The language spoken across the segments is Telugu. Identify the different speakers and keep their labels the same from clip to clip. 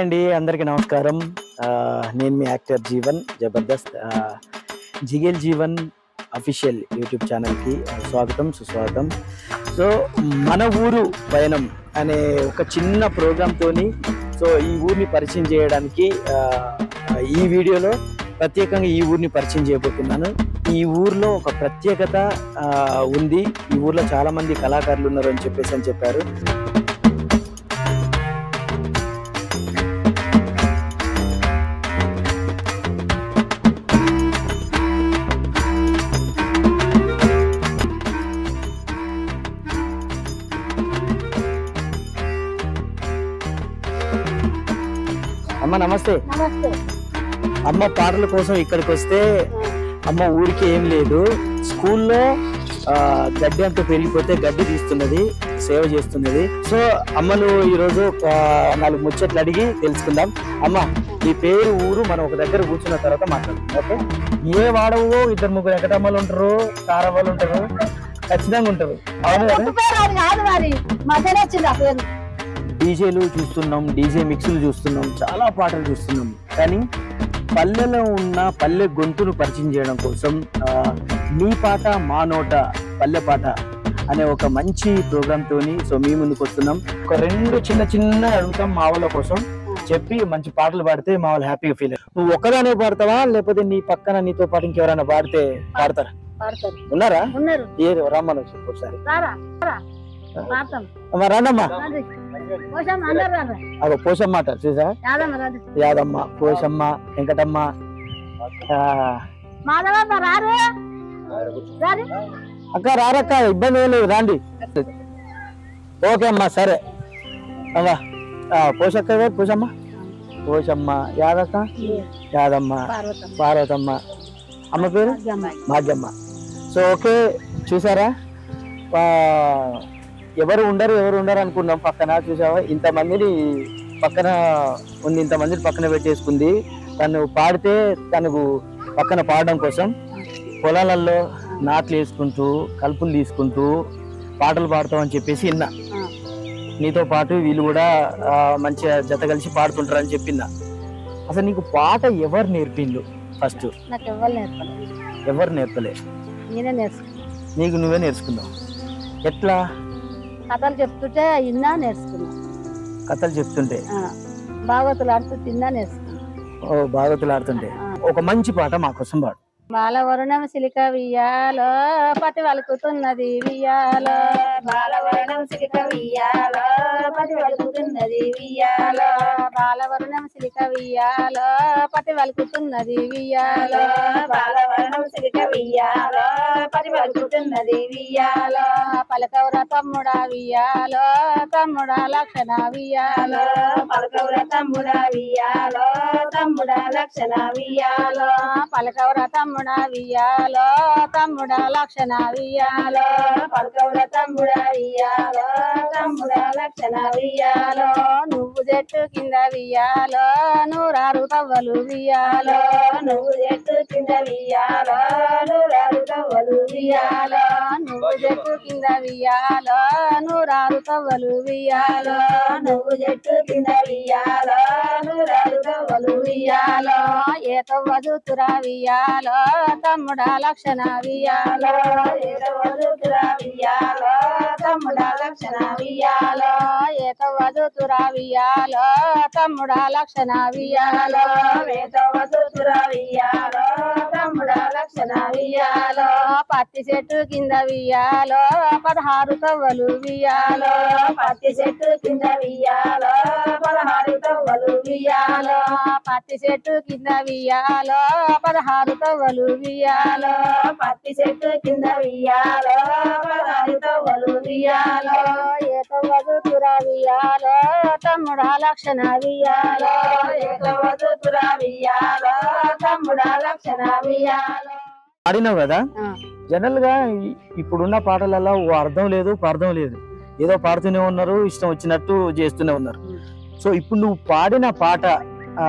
Speaker 1: అండి అందరికీ నమస్కారం ఆ, నేను మీ యాక్టర్ జీవన్ జబర్దస్త్ ఆ, జిగేల్ జీవన్ అఫీషియల్ యూట్యూబ్ ఛానల్కి స్వాగతం సుస్వాగతం సో మన ఊరు పయనం అనే ఒక చిన్న ప్రోగ్రామ్తోని సో ఈ ఊరిని పరిచయం చేయడానికి ఆ, ఈ వీడియోలో ప్రత్యేకంగా ఈ ఊరిని పరిచయం చేయబోతున్నాను ఈ ఊర్లో ఒక ప్రత్యేకత ఆ, ఉంది ఈ ఊర్లో చాలా మంది కళాకారులు ఉన్నారు అని చెప్పేసి అని చెప్పారు అమ్మ నమస్తే
Speaker 2: నమస్తే
Speaker 1: అమ్మ పాటల కోసం ఇక్కడికి వస్తే అమ్మ ఊరికి ఏం లేదు స్కూల్లో ఆ, గడ్డి అంతా పెరిగిపోతే గడ్డి తీస్తున్నది సేవ చేస్తున్నది సో అమ్మను ఈరోజు ఒక నాలుగు ముచ్చట్లు అడిగి తెలుసుకుందాం అమ్మ ఈ పేరు ఊరు మనం ఒక దగ్గర కూర్చున్న తర్వాత మాట్లాడుకుందాం ఓకే ఏ వాడవో ఇద్దరు ముగ్గురు ఎకటమ్మలు ఉంటారు తారవ్వలు ఉంటారు ఖచ్చితంగా ఉంటారు అవును కదా?
Speaker 2: ఒక్క పేరు అది కాదు మరి మధ్యలో వచ్చింది ఆ పేరు
Speaker 1: డీజేలు చూస్తున్నాం డీజే మిక్స్లు చూస్తున్నాం చాలా పాటలు చూస్తున్నాం కానీ పల్లెలో ఉన్న పల్లె గొంతును పరిచయం చేయడం కోసం ఆ, మీ పాట మా నోట పల్లె పాట అనే ఒక మంచి ప్రోగ్రామ్ తోని సో మీ ముందుకు వస్తున్నాం ఒక రెండు చిన్న చిన్న అడుగుతాం మా వాళ్ళ కోసం చెప్పి మంచి పాటలు పాడితే మా వాళ్ళు హ్యాపీగా ఫీల్ నువ్వు ఒక్కదానే పాడతావా లేకపోతే నీ పక్కన నీతో పాటు ఇంకెవరైనా పాడితే పాడతారా
Speaker 2: పాడతారు
Speaker 1: ఉన్నారా
Speaker 2: ఉన్నారు
Speaker 1: ఏ రమ్మను చెప్పు ఒకసారి
Speaker 2: రారా రారా పాడతాం
Speaker 1: అమ్మ రాండమ్మా
Speaker 2: రండి. పోషమ్మ అందరు రారా
Speaker 1: అదో పోసమ్మాట చూసా
Speaker 2: యాదమ్మ రండి
Speaker 1: యాదమ్మ పోషమ్మ వెంకటమ్మ ఆ,
Speaker 2: మాధవమ్మ రారు రారు
Speaker 1: అక్క రారక్క ఇబ్బంది ఏం లేదు రాండి ఓకే అమ్మా సరే అమ్మా ఆ, పోషక్క ఎవరు? పోషమ్మ పోషమ్మ యాదక్క యాదమ్మ
Speaker 2: పార్వతమ్మ
Speaker 1: పార్వతమ్మ అమ్మ పేరు
Speaker 2: భాగ్యమ్మ.
Speaker 1: భాగ్యమ్మ సో ఓకే చూసారా ఆ, ఎవరు ఉండరు ఎవరు ఉండరు అనుకున్నాం పక్కన చూసావా ఇంతమందిని పక్కన ఉంది ఇంతమందిని పక్కన పెట్టేసుకుంది తను పాడితే తనకు పక్కన పాడడం కోసం పొలాలలో నాట్లు వేసుకుంటూ కలుపులు తీసుకుంటూ పాటలు పాడతామని చెప్పేసి విన్నా
Speaker 2: ఆ.
Speaker 1: నీతో పాటు వీళ్ళు కూడా ఆ, మంచిగా జత కలిసి పాడుతుంటారని చెప్పిందా అసలు నీకు పాట ఎవరు నేర్పిండు ఫస్ట్
Speaker 2: నాకు ఎవ్వరు నేర్పలేదు
Speaker 1: ఎవరు నేర్పలే
Speaker 2: నేనే నేర్చుకున్నా
Speaker 1: నీకు నువ్వే నేర్చుకున్నావు ఎట్లా
Speaker 2: కథలు చెప్తుంటే ఇన్నా నేర్చుకున్నా
Speaker 1: కథలు చెప్తుంటే
Speaker 2: ఆ, భాగవతులు ఆడుతూ తిన్నా నేర్చుకున్నా
Speaker 1: ఓ భాగవతులు ఆడుతుంటే
Speaker 2: ఆ.
Speaker 1: ఒక మంచి పాట మా కోసం పాడు
Speaker 2: బాలవరుణం సిలిక వియ్యాలో పతి వలుకుతున్నది వియ్యాలో బాలవరుణం సిలిక వియ్యాలో పతి వలుకుతున్నది వియ్యాలో బాలవరుణం సిలిక వియ్యాలో పతి వలుకుతున్నది వియ్యాలో బాలవరుణం సిలిక వియ్యాలో పతి వలుకుతున్నది వియ్యాలో పలకౌర తమ్ముడా వియ్యాలో తమ్ముడా లక్షణ వియ్యాలో పలకౌర తమ్ముడా వియ్యాలో తమ్ముడా లక్షణ వియ్యాలో పలకౌర తమ్ముడా వియ్యాలో తమ్ముడా లక్షణ వియ్యాలో పలకౌర తమ్ముడా వియ్యాలో తమ్ముడా లక్షణ వియ్యాలో నువ్వు చెట్టు కింద వియ్యాలో నూరారు తవ్వలు వియ్యాలో నువ్వు చెట్టు కింద వియ్యాలో నూరారు తవ్వలు వియ్యాలో నువ్వు చెట్టు కింద వియ్యాలో నూరారు తవ్వలు వియ్యాలో నువ్వు చెట్టు కింద వియ్యాలో నూరారు తవ్వలు వియ్యాలో ఏ తవ్వ చూతురా వియ్యాలో తమ్ముడా లక్షణ వియ్యాలో ఏ తవ్వ చూతురా వియ్యాలో తమ్ముడా లక్షణ వియ్యాలో ఏ తవ్వ చూతురా వియ్యాలో తమ్ముడా లక్షణ వియ్యాలో ఏ తవ్వ చూతురా వియ్యాలో తమ్ముడా లక్షణ వియ్యాలో పత్తి చెట్టు కింద వియ్యాలో పదహారు తవ్వలు వియ్యాలో పత్తి చెట్టు కింద వియ్యాలో పదహారు తవ్వలు వియ్యాలో పత్తి చెట్టు కింద వియ్యాలో పదహారు తవ్వలు వియ్యాలో పత్తి చెట్టు కింద వియ్యాలో పదహారు తవ్వలు వియ్యాలో ఏ తవ్వదు తురా వియ్యాలో తమ్ముడా లక్షణ వియ్యాలో ఏ తవ్వదు తురా వియ్యాలో తమ్ముడా లక్షణ వియ్యాలో
Speaker 1: పాడినావు కదా జనరల్ గా ఈ- ఇప్పుడున్న పాటలలో ఓ అర్థం లేదు ఓ అర్థం లేదు ఏదో పాడుతూనే ఉన్నారు ఇష్టం వచ్చినట్టు చేస్తూనే ఉన్నారు సో ఇప్పుడు నువ్వు పాడిన పాట ఆ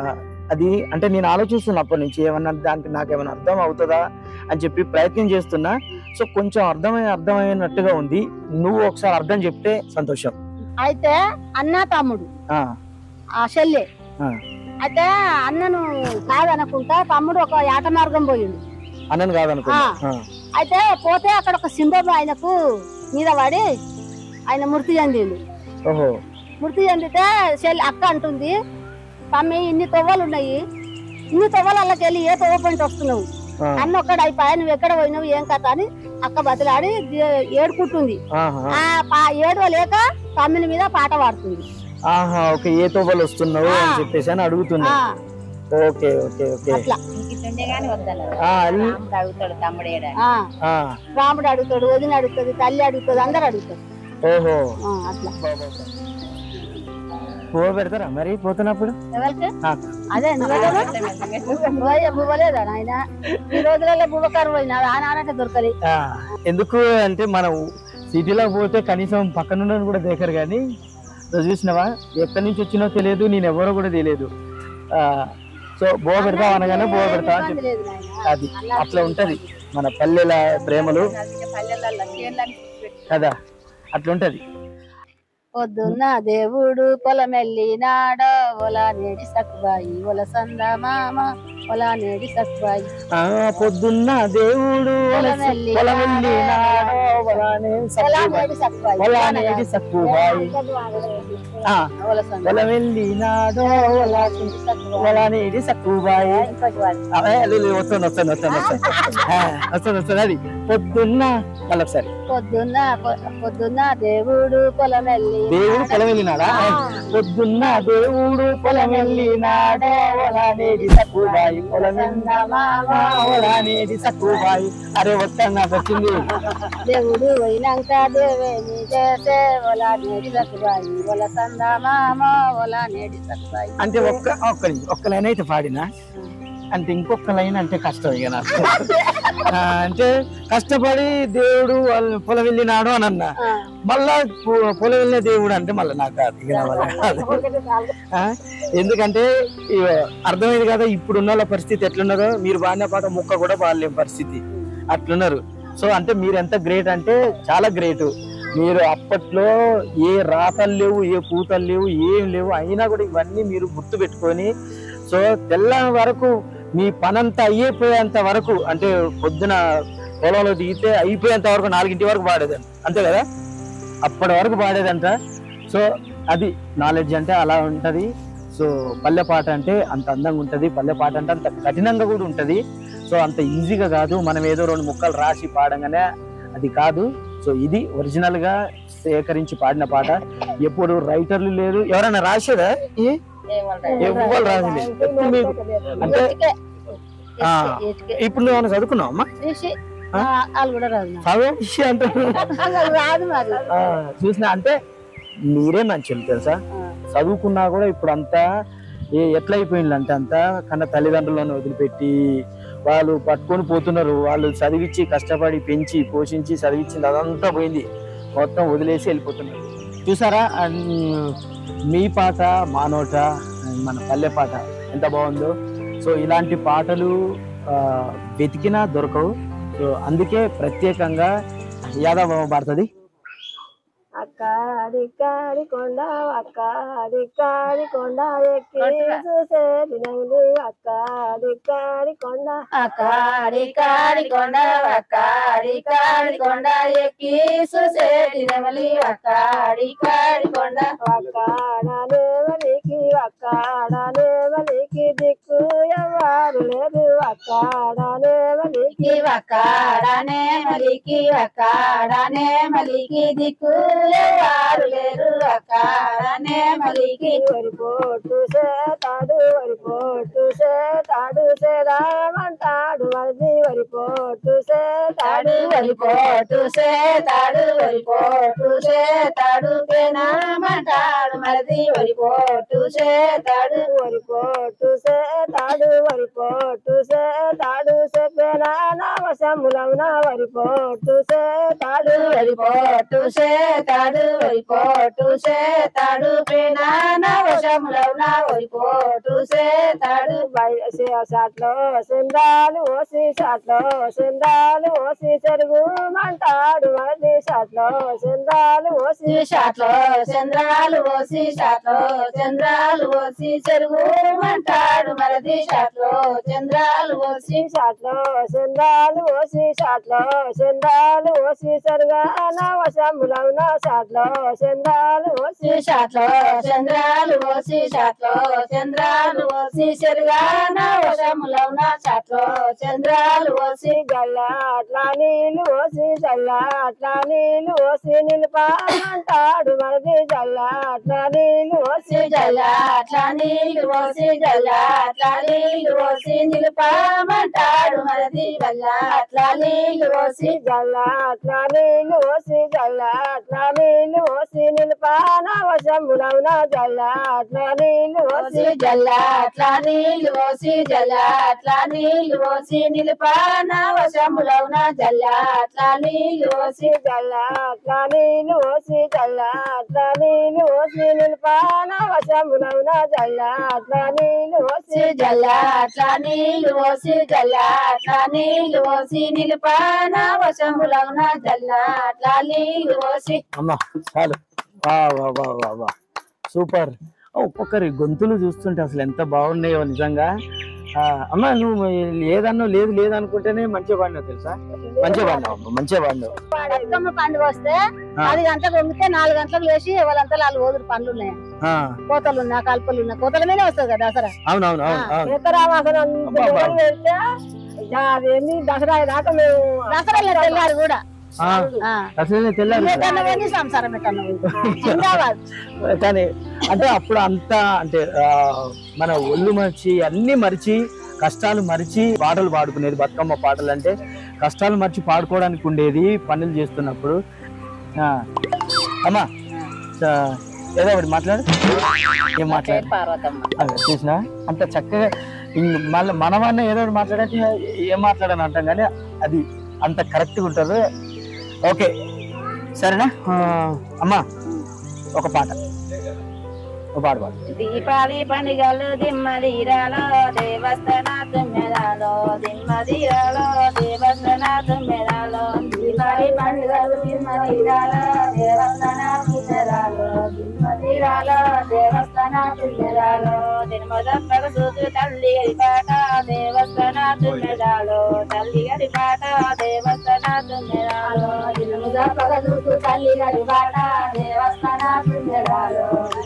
Speaker 1: అది అంటే నేను ఆలోచిస్తున్నా అప్పటి నుంచి ఏమన్నా దానికి నాకు ఏమైనా అర్థం అవుతుందా అని చెప్పి ప్రయత్నం చేస్తున్నా సో కొంచెం అర్థమై అర్థమైనట్టుగా ఉంది నువ్వు ఒకసారి అర్థం చెప్తే సంతోషం
Speaker 2: అయితే అన్న తమ్ముడు
Speaker 1: ఆ
Speaker 2: ఆ చెల్లె
Speaker 1: ఆ.
Speaker 2: అయితే అన్నను కాదనుకుంటా తమ్ముడు ఒక యాట మార్గం పోయిండు
Speaker 1: అన్నను కాదనుకున్నా ఆ.
Speaker 2: అయితే పోతే అక్కడ ఒక సింబం ఆయనకు మీద పడి ఆయన మృతి చెందిండు
Speaker 1: ఓహో
Speaker 2: మృతి చెందితే చెల్లి అక్క అంటుంది తమ్మి ఇన్ని తొవ్వలు ఉన్నాయి ఇన్ని తొవ్వలకి వెళ్ళి ఏ తొవ్వ పంట వస్తున్నావు
Speaker 1: ఆ.
Speaker 2: అన్న ఒక్కడు అయిపోయా నువ్వు ఎక్కడ పోయినావు ఏం కథ అని అక్క బతిలాడి ది- ఏడుకుంటుంది
Speaker 1: ఆహా.
Speaker 2: ఆ పా- ఏడవ లేక తమ్మిని మీద పాట పాడుతుంది
Speaker 1: ఆహా ఓకే ఏ తోబలు వస్తున్నావు అని
Speaker 2: ఆ.
Speaker 1: చెప్పేసి అని అడుగుతున్నా
Speaker 2: ఆ,
Speaker 1: ఓకే ఓకే ఓకే
Speaker 2: అట్లా
Speaker 3: ఇటుండే గాని వద్దన్నారు
Speaker 1: ఆ, అది
Speaker 3: రాముడు అడుగుతాడు తమ్ముడు ఏడా
Speaker 2: ఆ,
Speaker 1: ఆ,
Speaker 2: రాముడు అడుగుతాడు వదిన అడుగుతుంది తల్లి అడుగుతుంది అందరు అడుగుతారు
Speaker 1: ఓహో
Speaker 2: ఆ, అట్లా
Speaker 1: పువ్వు పెడతారా మరి పోతున్నప్పుడు
Speaker 2: ఎవరికి
Speaker 1: నాకు.
Speaker 2: అదే నువ్వే కదా నువ్వే బువ్వలేదా నాయన ఈ రోజులలో బువ్వ కరువు పోయినా ఆ నానంటే దొరకదు
Speaker 1: ఆ, ఎందుకు అంటే మనం సిటీలో పోతే కనీసం పక్కన కూడా దేకరు కానీ నువ్వు చూసినావా ఎక్కడి నుంచి వచ్చినో తెలియదు నేను ఎవరో కూడా తెలియదు ఆ, సో బో పెడతావు అనగానే బో పెడతా అని చెప్పి
Speaker 2: లేదు నాయన
Speaker 1: అది అట్లా ఉంటది మన పల్లెల ప్రేమలు
Speaker 3: పల్లెలలో చేనులని
Speaker 1: కదా అట్లుంటది
Speaker 2: పొద్దున్న దేవుడు పొలమెల్లినాడో ఒల నేడి సక్కుబాయి ఒల సంద మామ ఒల నేడి సక్కుబాయి
Speaker 1: ఆ పొద్దున్న దేవుడు
Speaker 2: పొలమెల్లి
Speaker 1: పొలమెల్లినాడో వలానే
Speaker 2: ఒల
Speaker 1: సక్కుబాయి.
Speaker 2: నేడి సక్కుబాయి
Speaker 1: వలానేడి సక్కుబాయి ఆ,
Speaker 2: ఒల సంద
Speaker 1: పొలమెల్లినాడో వలా- వలానేడి సక్కుబాయి అవే, లే, లే, వస్తాను వస్తాను వస్తాను వస్తాను ఆ, వస్తాను వస్తాను అది పొద్దున్న మళ్ళీ ఒకసారి
Speaker 2: పొద్దున్న పొ- పొద్దున్న దేవుడు పొలమెల్లి
Speaker 1: దేవుడు పొలం వెళ్ళినాడా పొద్దున్న దేవుడు పొలం వెళ్ళినాడా ఒలానేది సక్కుబాయి పొలం ఒలానేది సక్కుబాయి అరే వస్తాను నాకు వచ్చింది
Speaker 2: దేవుడు పోయినాక దేవేని చేసే ఒల నేడి సక్కుబాయి ఒల సంద మామ ఒల నేడి సక్కుబాయి
Speaker 1: అంటే ఒక్క ఒక్క నిమిషం, ఒక్క లైన్ అయితే పాడినా అంటే ఇంకొక లైన్ అంటే కష్టం ఇక నాకు ఆ, అంటే కష్టపడి దేవుడు వాళ్ళు పొలం వెళ్ళినాడు అని అన్నా
Speaker 2: ఆ.
Speaker 1: మళ్ళా పొ- పొలం వెళ్ళిన దేవుడు అంటే మళ్ళీ నాకు కాదు ఇక నా వల్ల కాదు. ఆ, ఎందుకంటే ఇగ అర్థమైంది కదా ఇప్పుడు ఉన్న వాళ్ళ పరిస్థితి ఎట్లున్నదో మీరు బాడిన పాట ముక్క కూడా బాగాలేని పరిస్థితి అట్లున్నారు సో అంటే మీరు ఎంత గ్రేట్ అంటే చాలా గ్రేట్ మీరు అప్పట్లో ఏ రాతలు లేవు ఏ పూతలు లేవు ఏం లేవు అయినా కూడా ఇవన్నీ మీరు గుర్తు పెట్టుకొని సో తెల్ల వరకు మీ పనంతా అయిపోయేంత వరకు అంటే పొద్దున పొలంలో దిగితే అయిపోయేంత వరకు నాలుగింటి వరకు పాడేదంట అంతే కదా అప్పటి వరకు పాడేదంట సో అది నాలెడ్జ్ అంటే అలా ఉంటది సో పల్లె పాట అంటే అంత అందంగా ఉంటది పల్లె పాట అంటే అంత కఠినంగా కూడా ఉంటది సో అంత ఈజీగా కాదు మనం ఏదో రెండు ముక్కలు రాసి పాడంగానే అది కాదు సో ఇది ఒరిజినల్ గా సేకరించి పాడిన పాట ఎప్పుడు రైటర్లు లేరు ఎవరైనా రాసేదా ఈ? ఎవ్వరు రాసింది ఎప్పుడు మీకు అంటే ఆ, ఇప్పుడు నువ్వు ఏమైనా చదువుకున్నావు అమ్మా
Speaker 2: వాళ్ళు కూడా రాదు నాకు.
Speaker 1: చదువు విషయం అంటారు
Speaker 2: నాకు రాదు మరి
Speaker 1: ఆ, చూసిన అంటే మీరే మంచి తెలుసా చదువుకున్నా కూడా ఇప్పుడు అంతా ఏ ఎట్లా అయిపోయింది అంటే అంతా కన్నా తల్లిదండ్రులను వదిలిపెట్టి వాళ్ళు పట్టుకొని పోతున్నారు వాళ్ళు చదివించి కష్టపడి పెంచి పోషించి చదివించింది అదంతా పోయింది మొత్తం వదిలేసి వెళ్ళిపోతున్నారు చూసారా అన్- మీ పాట మా నోట మన పల్లె పాట ఎంత బాగుందో సో ఇలాంటి పాటలు ఆ, వెతికినా దొరకవు సో అందుకే ప్రత్యేకంగా యాదవ పడుతుంది
Speaker 2: అక్కాడి కాడి కొండ అక్కాడి కాడి కొండ ఎక్కి చూసే దినములు అక్కాడి కాడి కొండ అక్కాడి కాడి కొండ అక్కాడి కాడి కొండ ఎక్కి చూసే దినములు అక్కాడి కాడి కొండ అక్కాడనే వలికి అక్కాడనే వలికి దిక్కు ఎవరు లేదు అక్కాడనే వలికి అక్కాడనే మలికి అక్కాడనే మలికి దిక్కు ఎవరు లేరు అక్కాడనే మలికి వరిపోటు సేతాడు వరిపోటు సేతాడు సేదామంటాడు వరిది వరిపోటు సేతాడు వరిపోటు సేతాడు వరిపోటు సేతాడు పేనామంటాడు మరిది వరిపోటు సేతాడు వరిపోటు సేతాడు వరిపోటు సేతాడు చెప్పేనా నామసములవున వరి పోటు సేతాడు వరి పోటు సేతాడు వరి పోటు సేతాడు పేనా నామసములవున వరి పోటు సేతాడు సాట్లో సిందాలు ఓసి సాట్లో సిందాలు ఓసి చెరుగు మంటాడు మళ్ళీ సాట్లో సిందాలు ఓసి సాట్లో చంద్రాలు ఓసి సాట్లో చంద్రాలు ఓసి చెరుగు మంటాడు మరది సాట్లో చంద్రాలు ఓసి సాట్లో చంద్రాలు ఓసి సాట్లో చంద్రాలు ఓసి సరుగా నవశములవున సాట్లో చంద్రాలు ఓసి సాట్లో చంద్రాలు ఓసి సాట్లో చంద్రాలు ఓసి సరుగా నవశములవున సాట్లో చంద్రాలు ఓసి గల్ల అట్లా నీళ్ళు ఓసి జల్ల అట్లా నీళ్ళు ఓసి నిలిపామంటాడు మనది జల్ల అట్లా నీళ్ళు ఓసి జల్ల అట్లా నీళ్ళు ఓసి జల్ల అట్లా నీళ్ళు ఓసి నిలిపామంటాడు మనది జల్ల అట్లా నీళ్ళు ఓసి జల్ల అట్లా నీళ్ళు ఓసి జల్ల అట్లా నీళ్ళు ఓసి నిలిపాన వశములవున జల్ల అట్లా నీళ్ళు ఓసి జల్ల అట్లా నీళ్ళు ఓసి జల్ల అట్లా నీళ్ళు ఓసి నిలిపాన వశములవున జల్ల అట్లా నీళ్ళు ఓసి జల్ల అట్లా నీళ్ళు ఓసి జల్ల అట్లా నీళ్ళు ఓసి నిలిపాన వశములవున జల్ల అట్లా నీళ్ళు ఓసి జల్ల అట్లా నీళ్ళు ఓసి జల్ల అట్లా నీళ్ళు ఓసి నిలిపాన వశములవున జల్ల అట్లా నీళ్ళు ఓసి
Speaker 1: అమ్మా చాలు వా వా వా వా వా సూపర్ ఒక్కొక్కరి గొంతులు చూస్తుంటే అసలు ఎంత బాగున్నాయో నిజంగా ఆ, అమ్మా నువ్వు ఏదన్నా లేదు లేదు అనుకుంటేనే మంచిగా పాడినావు తెలుసా మంచిగా పాడినావు అమ్మ, మంచిగా పాడినావు
Speaker 2: బతుకమ్మ పండుగ వస్తే
Speaker 1: ఆ.
Speaker 2: పది గంటలకు వంగితే నాలుగు గంటలకు లేచి వాళ్ళంతా వాళ్ళు ఓదురు పనులు ఉన్నాయి
Speaker 1: ఆ,
Speaker 2: కోతలు ఉన్నా కల్పలు ఉన్నా కోతల మీదే వస్తుంది కదా దసరా
Speaker 1: అవును అవును అవును అవును
Speaker 2: సీతారామాసనం
Speaker 1: అబ్బా, అబ్బా.
Speaker 2: వెళ్తే ఇక అదేంది దసరా దాకా మేము దసరా వెళ్ళారు కూడా
Speaker 1: ఆ, అసలు తెల్లారు
Speaker 2: ఎటన్నా పోయింది, సంసారం ఎటన్నా పోయింది. జిందాబాద్
Speaker 1: కానీ అంటే అప్పుడు అంతా అంటే ఆ, మన ఒళ్ళు మరిచి అన్ని మరిచి కష్టాలు మరిచి పాటలు పాడుకునేది బతుకమ్మ పాటలు అంటే కష్టాలు మర్చి పాడుకోవడానికి ఉండేది పనులు చేస్తున్నప్పుడు ఆ, అమ్మా చ- ఏదో ఒకటి మాట్లాడు ఏం మాట్లాడు
Speaker 3: పార్వతమ్మ
Speaker 1: అదే చూసినా అంత చక్కగా ఇం- మళ్ళీ మనమన్నా ఏదో ఒకటి మాట్లాడంటే ఏం మాట్లాడని అంటాం కానీ అది అంత కరెక్ట్గా ఉంటుంది ఓకే సరేనా ఆ, అమ్మా ఒక పాట ఒక పాట పాడు
Speaker 3: దీపావళి పండుగలు దిమ్మదీరాలో దేవస్థాన తుమ్మెదాలో దిమ్మదీరాలో దేవస్థాన తుమ్మెదాలో దీపావళి పండుగలు దిమ్మదీరాలో దేవస్థాన తుమ్మెదాలో దిమ్మదీరాలో దేవస్థాన తుమ్మెదాలో దినమదప్పక సూచు తల్లి గడి పాట దేవస్థాన తుమ్మెదాలో తల్లి గడి పాట దేవస్థాన తుమ్మెదాలో దినమదప్పక సూచు తల్లి గడి పాట దేవస్థాన తుమ్మెదాలో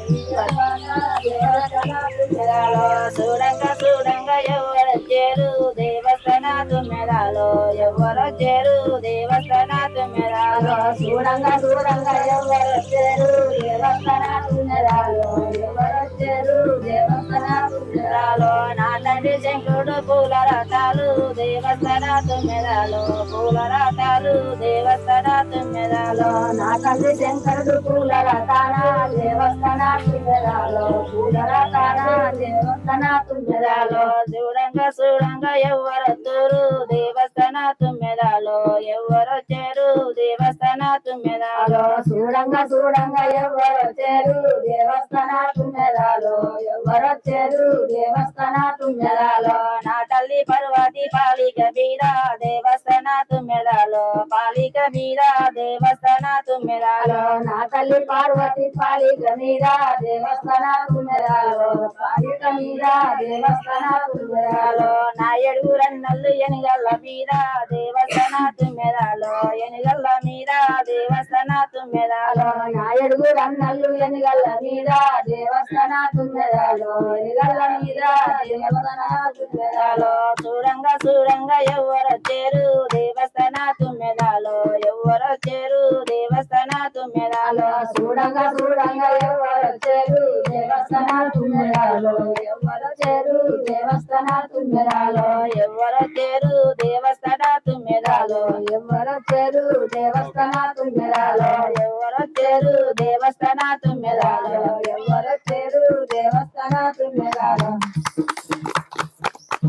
Speaker 3: చూడంగా చూడంగా ఎవరు చేరు దేవస్థాన తుమ్మెదాలో ఎవరు చేరు దేవస్థాన తుమ్మెదాలో చూడంగా చూడంగా ఎవరు చేరు దేవస్థాన తుమ్మెదాలో ఎవరు చేరు దేవస్థాన తుమ్మెదాలో నా తండ్రి శంకరుడు పూల రథాలు దేవస్థాన తుమ్మెదాలో పూల రథాలు దేవస్థాన తుమ్మెదాలో నా తండ్రి శంకరుడు పూల రథాన దేవస్థాన తుమ్మెదాలో పూల రథాన దేవస్థాన తుమ్మెదాలో చూడంగా చూడంగా ఎవరు తూరు దేవస్థాన తుమ్మెదాలో ఎవరు వచ్చారు దేవస్థాన తుమ్మెదాలో చూడంగా చూడంగా ఎవరు వచ్చారు దేవస్థాన తుమ్మెదాలో ఎవరు వచ్చారు దేవస్థాన తుమ్మెదాలో నా తల్లి పర్వతి పాలిక మీద దేవస్థాన తుమ్మెదాలో పాలిక మీద దేవస్థాన తుమ్మెదాలో నా తల్లి పార్వతి పాలిక మీద దేవస్థాన తుమ్మెదాలో పాలిక మీద దేవస్థాన తుమ్మెదాలో నా ఎడుగురన్నల్లు ఎనిగల్ల మీద దేవస్థాన తుమ్మెదాలో ఎనిగల్ల మీద దేవస్థాన తుమ్మెదాలో నా ఎడుగురన్నల్లు ఎనిగల్ల మీద దేవస్థాన తుమ్మెదాలో ఎనిగల్ల మీద దేవస్థాన తుమ్మెదాలో చూడంగా చూడంగా ఎవరు వచ్చారు దేవస్థాన తుమ్మెదాలో ఎవరు వచ్చారు దేవస్థాన తుమ్మెదాలో చూడంగా చూడంగా ఎవరు వచ్చారు దేవస్థాన తుమ్మెదాలో ఎవరు వచ్చారు దేవస్థాన తుమ్మెదాలో ఎవరు వచ్చారు దేవస్థాన తుమ్మెదాలో ఎవరు వచ్చారు దేవస్థాన తుమ్మెదాలో ఎవరు వచ్చారు దేవస్థాన తుమ్మెదాలో ఎవరు వచ్చారు దేవస్థాన తుమ్మెదాలో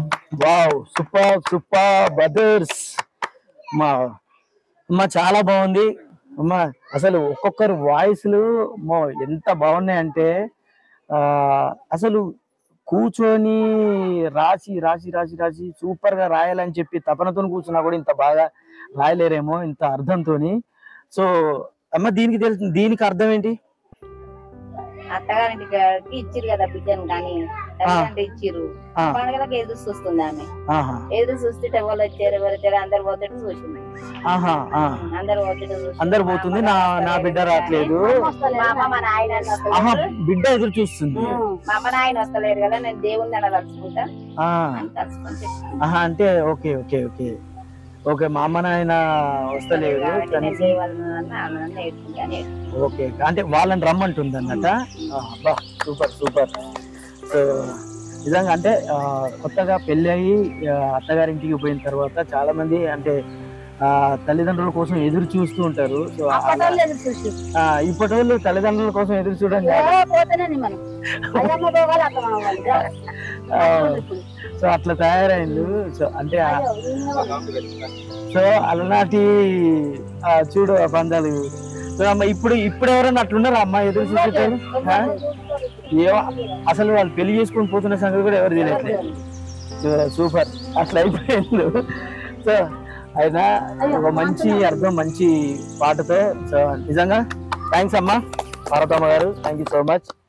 Speaker 1: వావ్ సూపర్ సూపర్ బ్రదర్స్ మా అమ్మ చాలా బాగుంది అమ్మ అసలు ఒక్కొక్కరు వాయిస్లు అమ్మో ఎంత బాగున్నాయంటే ఆ అసలు కూర్చొని రాసి రాసి రాసి రాసి సూపర్ గా రాయాలని చెప్పి తపనతో కూర్చున్నా కూడా ఇంత బాగా రాయలేరేమో ఇంత అర్థంతోని సో అమ్మ దీనికి తెలుసు దీనికి అర్థం ఏంటి
Speaker 3: అత్తగారింటికి ఇచ్చిరు కదా బిడ్డను కానీ తల్లిదండ్రులు ఇచ్చిర్రు
Speaker 1: ఆ,
Speaker 3: పండుగలకు ఎదురు చూస్తుంది ఆమె
Speaker 1: ఆహా
Speaker 3: ఎదురు చూస్తే ఎవరు వచ్చారు ఎవరు వచ్చారు అందరు పోతుంటే చూసింది
Speaker 1: ఆహా ఆ.
Speaker 3: అందరు పోతుంటే చూసింది.
Speaker 1: అందరు పోతుంది నా నా బిడ్డ రావట్లేదు
Speaker 3: మా అమ్మ మా నాయన
Speaker 1: ఆహా
Speaker 3: వస్తలేరు.
Speaker 1: బిడ్డ ఎదురు చూస్తుంది
Speaker 3: మా అమ్మ నాయన వస్తలేరు కదా నేను దేవుని అలా తలుచుకుంటా
Speaker 1: ఆ
Speaker 3: అని తలుచుకొని చెప్తాను.
Speaker 1: ఆహా అంటే ఓకే ఓకే ఓకే ఓకే మా అమ్మ నాయన వస్తలేదు
Speaker 3: కాబట్టి నేను
Speaker 1: కనీసం
Speaker 3: దేవాలయం అన్న ఆమె నేర్చుకుంటాను
Speaker 1: ఓకే అంటే వాళ్ళని రమ్మంటుంది అన్నట అబ్బా సూపర్ సూపర్ సో నిజంగా అంటే ఆ, కొత్తగా పెళ్ళి అయ్యి ఆ, అత్తగారింటికి పోయిన తర్వాత చాలా మంది అంటే ఆ, తల్లిదండ్రుల కోసం ఎదురు చూస్తూ ఉంటారు సో అలా-
Speaker 2: ఎదురు చూసి
Speaker 1: ఆ, ఇప్పటి వాళ్ళు తల్లిదండ్రుల కోసం ఎదురు చూడడం కాదు
Speaker 2: ఏ పోతేనే మనం అయ్యమ్మ పోవాలి అక్క మావాలి
Speaker 1: ఆ, సో అట్లా తయారైండు సో అంటే ఆ- సో అలనాటి ఆ, చూడు ఆ బంధాలు సో అమ్మ ఇప్పుడు ఇప్పుడు ఎవరైనా అట్లున్నారా అమ్మ ఎదురు చూసేటారు ఏమో అసలు వాళ్ళు పెళ్లి చేసుకొని పోతున్న సంగతి కూడా ఎవరు తెలియట్లేదు సో సూపర్ అట్లా అయిపోయింది సో అయినా ఒక మంచి అర్థం మంచి పాటతో సో నిజంగా థ్యాంక్స్ అమ్మా పార్వతమ్మ గారు థ్యాంక్ యూ సో మచ్